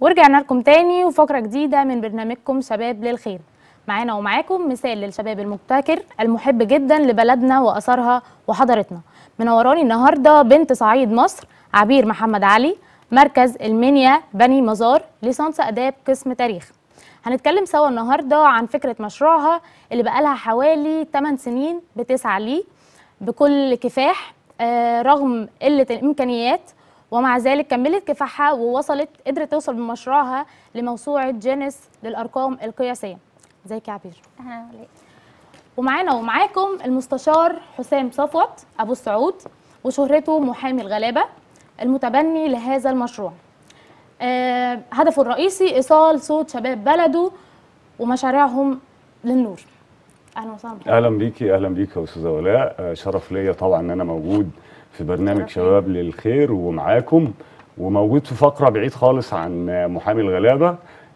ورجعنا لكم تاني وفقرة جديدة من برنامجكم شباب للخير معانا ومعاكم مثال للشباب المبتكر المحب جدا لبلدنا وأثرها وحضارتنا منوراني النهاردة بنت صعيد مصر عبير محمد علي مركز المنيا بني مزار ليسانس آداب قسم تاريخ هنتكلم سوا النهاردة عن فكرة مشروعها اللي بقالها حوالي 8 سنين بتسعى ليه بكل كفاح آه، رغم قلة الإمكانيات ومع ذلك كملت كفاحها ووصلت قدرت توصل بمشروعها لموسوعة جينيس للأرقام القياسية ازيك يا عبير أهلا عليك. ومعانا ومعاكم المستشار حسام صفوت أبو السعود وشهرته محامي الغلابة المتبني لهذا المشروع آه هدفه الرئيسي إيصال صوت شباب بلده ومشاريعهم للنور أهلا وسهلا بحضرتك. اهلا بيكي اهلا بيكي يا استاذه ولاء آه، شرف ليا طبعا ان انا موجود في برنامج شرف شباب للخير ومعاكم وموجود في فقره بعيد خالص عن آه، محامي الغلابه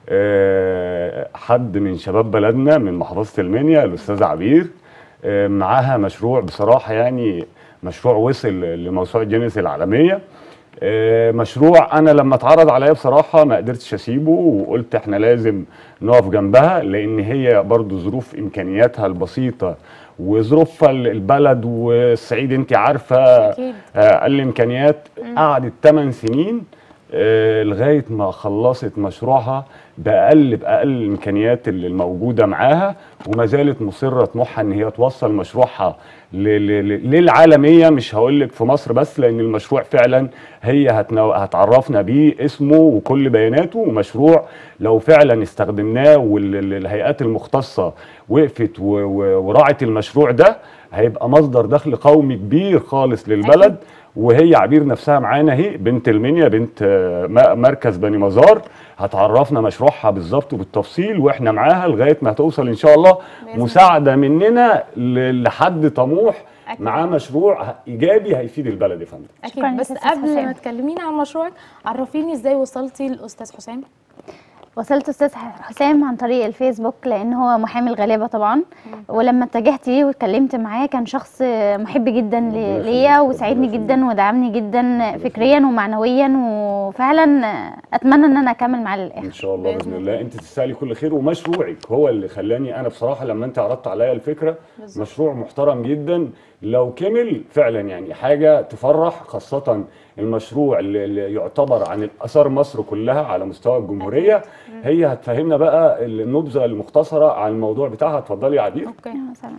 آه، حد من شباب بلدنا من محافظه المنيا الاستاذ عبير آه، معاها مشروع بصراحه يعني مشروع وصل لموسوعه جينيس العالميه آه، مشروع انا لما اتعرض عليا بصراحه ما قدرتش اسيبه وقلت احنا لازم نقف جنبها لان هي برضو ظروف امكانياتها البسيطه وظروفها البلد والصعيد انت عارفه أكيد. آه، اقل امكانيات قعدت 8 سنين آه، لغايه ما خلصت مشروعها باقل باقل الامكانيات اللي الموجوده معاها وما زالت مصره طموحها ان هي توصل مشروعها ل- ل- ل- للعالميه مش هقول لك في مصر بس لان المشروع فعلا هي هتنو... هتعرفنا بيه اسمه وكل بياناته ومشروع لو فعلا استخدمناه والهيئات المختصه وقفت و... و... وراعت المشروع ده هيبقى مصدر دخل قومي كبير خالص للبلد وهي عبير نفسها معانا اهي بنت المنيا بنت آه، م- مركز بني مزار هتعرفنا مشروعها بالظبط وبالتفصيل واحنا معاها لغايه ما هتوصل ان شاء الله بإذن مساعده مننا ل- لحد طموح أكيد. معاه مشروع ه- ايجابي هيفيد البلد يا فندم أكيد شكراً بس لك يا أستاذ قبل حسام. ما تكلمينا عن مشروعك عرفيني ازاي وصلتي للأستاذ حسام وصلت استاذ حسام عن طريق الفيسبوك لان هو محامي الغلابه طبعا ولما اتجهت ليه واتكلمت معاه كان شخص محب جدا ل- ربنا ليا يخليك، وساعدني ربنا جدا ودعمني جدا فكريا ومعنويا وفعلا اتمنى ان انا اكمل معاه للاخر ان شاء الله بإذن باذن الله انت تستاهلي كل خير ومشروعك هو اللي خلاني انا بصراحه لما انت عرضت عليا الفكره بالظبط. مشروع محترم جدا لو كمل فعلا يعني حاجه تفرح خاصه المشروع اللي اللي يعتبر عن الاثار مصر كلها على مستوى الجمهوريه هي هتفهمنا بقى النبذه المختصره عن الموضوع بتاعها اتفضلي يا عبير اوكي مثلا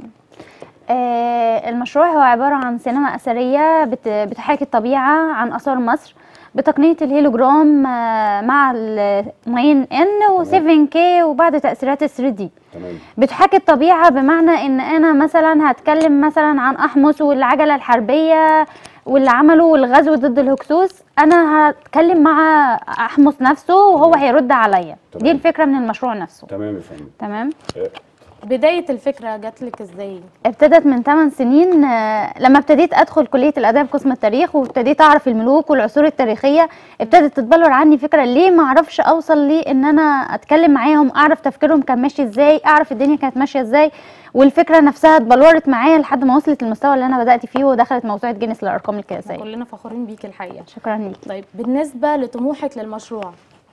آه، المشروع هو عبارة عن سينما أثرية بت- بتحاكي الطبيعة عن آثار مصر بتقنية الهيلوجرام آه، مع الماين ان و7 كي وبعض تأثيرات ال 3 دي تمام بتحاكي الطبيعة بمعنى ان انا مثلا هتكلم مثلا عن احمس والعجلة الحربية واللي عملوا الغزو ضد الهكسوس انا هتكلم مع احمس نفسه وهو تمام. هيرد عليا دي تمام. الفكرة من المشروع نفسه تمام يا فندم تمام بداية الفكرة جات لك ازاي ابتدت من 8 سنين آه، لما ابتديت ادخل كليه الاداب قسم التاريخ وابتديت اعرف الملوك والعصور التاريخيه ابتدت تتبلور عني فكره ليه ما اعرفش اوصل لي ان انا اتكلم معاهم اعرف تفكيرهم كان ماشي ازاي اعرف الدنيا كانت ماشيه ازاي والفكره نفسها اتبلورت معايا لحد ما وصلت للمستوى اللي انا بدات فيه ودخلت موسوعه جينيس للارقام احنا القياسيه كلنا فخورين بيك الحقيقة شكرا ليك طيب بالنسبة لطموحك للمشروع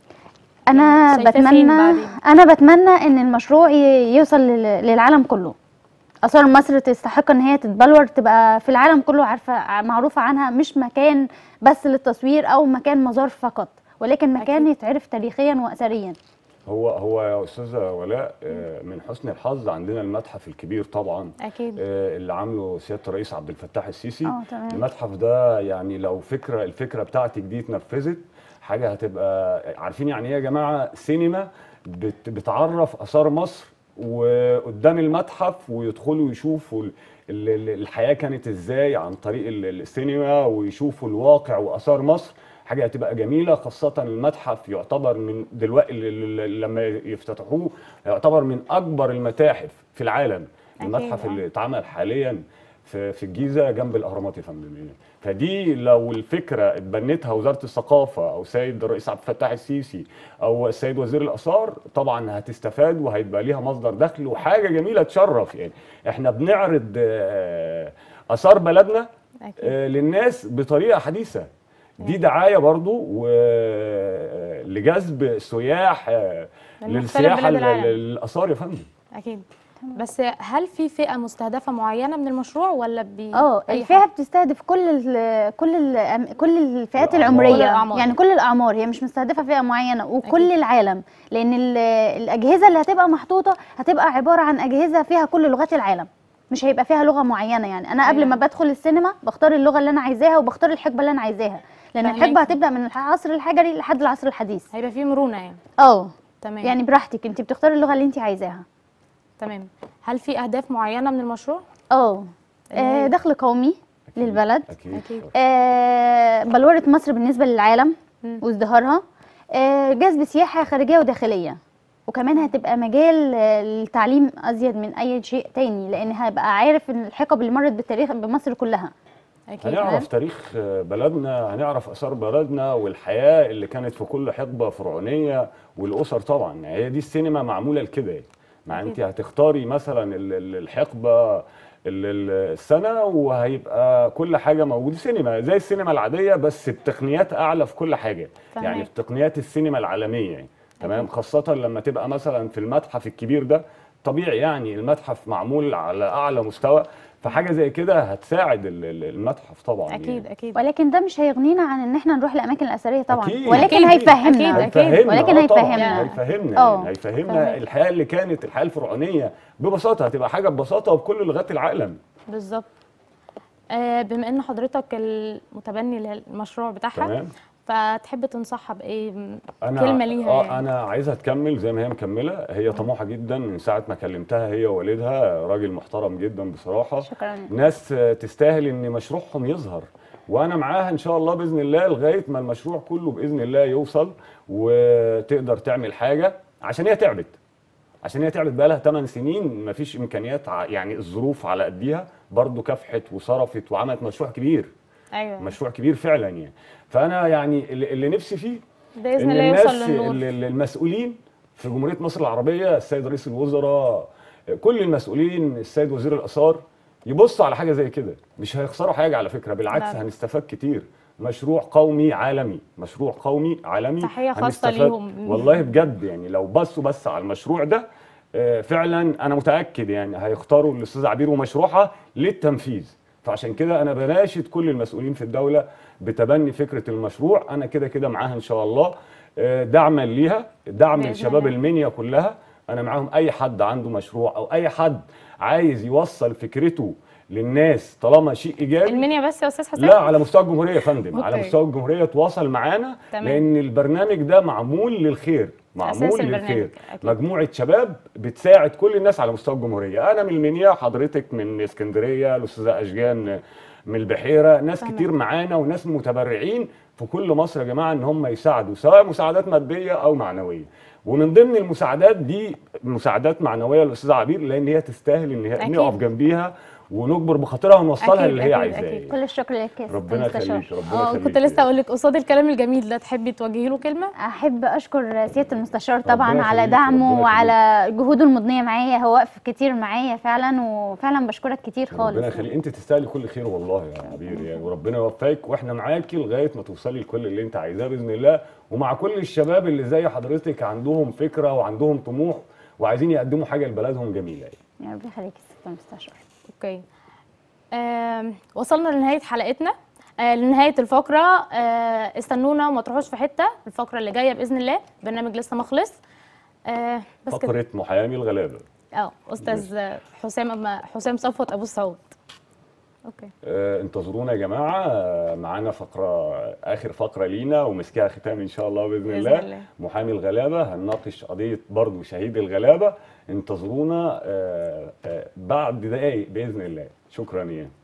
انا شايفاه فين بتمنى بعدين؟ انا بتمنى ان المشروع ي- يوصل لل- للعالم كله اثار مصر تستحق ان هي تتبلور تبقى في العالم كله عارفه ع- معروفه عنها مش مكان بس للتصوير او مكان مزار فقط ولكن مكان أكيد. يتعرف تاريخيا واثريا هو هو يا استاذه ولاء آه، من حسن الحظ عندنا المتحف الكبير طبعا اكيد آه، اللي عامله سياده الرئيس عبد الفتاح السيسي اه تمام المتحف ده يعني لو فكره الفكره بتاعتك دي اتنفذت حاجه هتبقى عارفين يعني ايه يا جماعه سينما بت بتعرف اثار مصر وقدام المتحف ويدخلوا يشوفوا ال- ال- ال- الحياه كانت ازاي عن طريق ال- السينما ويشوفوا الواقع واثار مصر حاجه هتبقى جميله خاصه المتحف يعتبر من دلوقتي ال- ال- لما يفتتحوه يعتبر من اكبر المتاحف في العالم أكيد، المتحف آه. اللي اتعمل حاليا في في الجيزه جنب الاهرامات يا فندم فدي لو الفكره اتبنتها وزاره الثقافه او سيد الرئيس عبد الفتاح السيسي او السيد وزير الاثار طبعا هتستفاد وهيبقى ليها مصدر دخل وحاجه جميله تشرف يعني احنا بنعرض آه، اثار بلدنا اكيد آه، للناس بطريقه حديثه دي دعايه برضو و... لجذب سياح آه، من مختلف للسياحه بلاد ال- العالم. الاثار يا فندم اكيد بس هل في فئه مستهدفه معينه من المشروع ولا بي اه أي الفئه حد؟ بتستهدف كل ال كل ال كل الفئات الأعمار. العمريه كل الأعمار. يعني كل الاعمار هي مش مستهدفه فئه معينه وكل أكيد. العالم لان ال- الاجهزه اللي هتبقى محطوطه هتبقى عباره عن اجهزه فيها كل لغات العالم مش هيبقى فيها لغه معينه يعني انا قبل أيوة. ما بدخل السينما بختار اللغه اللي انا عايزاها وبختار الحقبه اللي انا عايزاها لان فهماكي. الحقبه هتبدا من العصر الحجري لحد العصر الحديث هيبقى في مرونه يعني اه تمام يعني براحتك انت بتختاري اللغه اللي انت عايزاها تمام هل في اهداف معينه من المشروع اه اللي آه، هي؟ دخل قومي أكيد. للبلد اكيد, أكيد. آه، بلورة مصر بالنسبة للعالم مم. وازدهارها آه، جذب سياحة خارجية وداخلية وكمان هتبقى مجال آه، للتعليم أزيد من أي شيء تاني لأن هبقى عارف إن الحقب اللي مرت بالتاريخ بمصر كلها اكيد هنعرف تاريخ بلدنا هنعرف اثار بلدنا والحياه اللي كانت في كل حقبه فرعونيه والاسر طبعا يعني هي دي السينما معموله لكده يعني. مع انت أكيد. هتختاري مثلا ال- ال- الحقبه ال- ال- السنه وهيبقى كل حاجه موجوده سينما زي السينما العاديه بس بتقنيات اعلى في كل حاجه فهمك. يعني في تقنيات السينما العالميه يعني تمام أكيد. خاصه لما تبقى مثلا في المتحف الكبير ده طبيعي يعني المتحف معمول على اعلى مستوى فحاجه زي كده هتساعد ال- ال- المتحف طبعا اكيد يعني. اكيد ولكن ده مش هيغنينا عن إن إحنا نروح الأماكن الأثرية طبعا أكيد. ولكن أكيد. هيفهمنا أكيد. هيفهمنا ولكن آه طبعاً، هيفهمنا. هيفهمنا آه. يعني هيفهمنا فهمك. الحياه اللي كانت الحياه الفرعونيه ببساطه هتبقى حاجه ببساطه وبكل لغات العالم بالظبط آه بما ان حضرتك المتبني للمشروع بتاعها تمام فتحب تنصحها بايه م- انا كلمه ليها اه يعني. انا عايزها تكمل زي ما هي مكمله هي طموحه جدا من ساعه ما كلمتها هي ووالدها راجل محترم جدا بصراحه شكرا ناس آه، تستاهل ان مشروعهم يظهر وانا معاها ان شاء الله باذن الله لغايه ما المشروع كله باذن الله يوصل وتقدر تعمل حاجه عشان هي تعبت عشان هي تعبت بقى لها 8 سنين مفيش امكانيات ع- يعني الظروف على قديها برضو كافحت وصرفت وعملت مشروع كبير ايوه مشروع كبير فعلا يعني فانا يعني اللي اللي نفسي فيه باذن ان الله الناس يوصل للنور ال- ال- المسؤولين في جمهوريه مصر العربيه السيد رئيس الوزراء كل المسؤولين السيد وزير الاثار يبصوا على حاجه زي كده مش هيخسروا حاجه على فكره بالعكس لا. هنستفاد كتير مشروع قومي عالمي مشروع قومي عالمي تحية خاصة هنستفاد- ليهم. والله بجد يعني لو بصوا بس على المشروع ده آه، فعلا انا متاكد يعني هيختاروا الاستاذ عبير ومشروعها للتنفيذ فعشان كده انا بناشد كل المسؤولين في الدوله بتبني فكره المشروع انا كده كده معاها ان شاء الله آه، دعما ليها دعم بإذن لشباب الله. المنيا كلها انا معاهم اي حد عنده مشروع او اي حد عايز يوصل فكرته للناس طالما شيء ايجابي المنيا بس يا استاذ حسين لا على مستوى الجمهوريه يا فندم على أوكي. مستوى الجمهوريه تواصل معانا تمام. لان البرنامج ده معمول للخير أساس معمول البرنامج، للخير أكيد. مجموعه شباب بتساعد كل الناس على مستوى الجمهوريه انا من المنيا حضرتك من اسكندريه الاستاذه اشجان من البحيره ناس تمام. كتير معانا وناس متبرعين في كل مصر يا جماعه ان هم يساعدوا سواء مساعدات ماديه او معنويه ومن ضمن المساعدات دي مساعدات معنويه للاستاذه عبير لان هي تستاهل ان هي أكيد. نقف جنبيها ونجبر بخاطرها ونوصلها أكيد، اللي هي أكيد، عايزاه أكيد. يعني. كل الشكر لك يا ست ربنا مستشار. يخليك ربنا اه يخليك كنت لسه اقول لك قصاد الكلام الجميل ده تحبي توجهي له كلمه احب اشكر سياده المستشار طبعا ربنا على يخليك، دعمه ربنا وعلى جهوده المضنيه معايا هو واقف كتير معايا فعلا وفعلا بشكرك كتير خالص ربنا يخليك انت تستاهلي كل خير والله يا عبير يعني وربنا يوفقك واحنا معاكي لغايه ما توصلي لكل اللي انت عايزاه باذن الله ومع كل الشباب اللي زي حضرتك عندهم فكره وعندهم طموح وعايزين يقدموا حاجه لبلدهم جميله يعني. يا رب يخليك يا ست المستشار اوكي آم، وصلنا لنهايه حلقتنا آه لنهايه الفقره آه استنونا وما تروحوش في حته الفقره اللي جايه باذن الله برنامج لسه ما خلص آه بس كده فقره محامي الغلابه اه استاذ حسام حسام صفوت ابو السعود اوكي آه انتظرونا يا جماعه آه معانا فقره اخر فقره لينا ومسكها ختام ان شاء الله باذن, بإذن الله. الله. محامي الغلابه هنناقش قضيه برضه شهيد الغلابه انتظرونا آه آه بعد دقائق باذن الله شكرا يا